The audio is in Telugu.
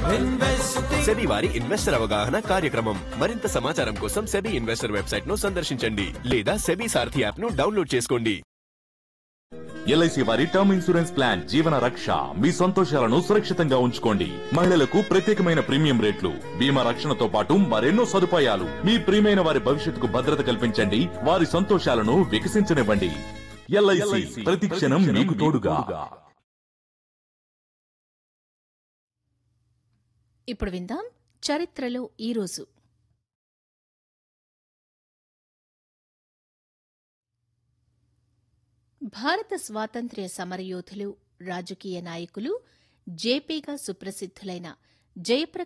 సెబీ వారి ఇన్వెస్టర్ అవగాహన కార్యక్రమం మరింత సమాచారం కోసం సెబీ ఇన్వెస్టర్ వెబ్సైట్ ను సందర్శించండి లేదా సెబీ సారథి యాప్ ను డౌన్లోడ్ చేసుకోండి ఎల్ఐసి వారి term insurance plan Jeevan Raksha మీ సంతోషాలను సురక్షితంగా ఉంచుకోండి మహిళలకు ప్రత్యేకమైన ప్రీమియం రేట్లు బీమా రక్షణతో పాటు మరెన్నో సదుపాయాలు మీ ప్రియమైన వారి భవిష్యత్తుకు భద్రత కల్పించండి వారి సంతోషాలను వికసించనివ్వండి ఎల్ఐసి ప్రతి క్షణం మీకు తోడుగా ఇప్పుడు విందాం చరిత్రలో ఈరోజు భారత స్వాతంత్ర్య సమరయోధులు రాజకీయ నాయకులు జేపీగా సుప్రసిద్ధులైన జయప్రకాష్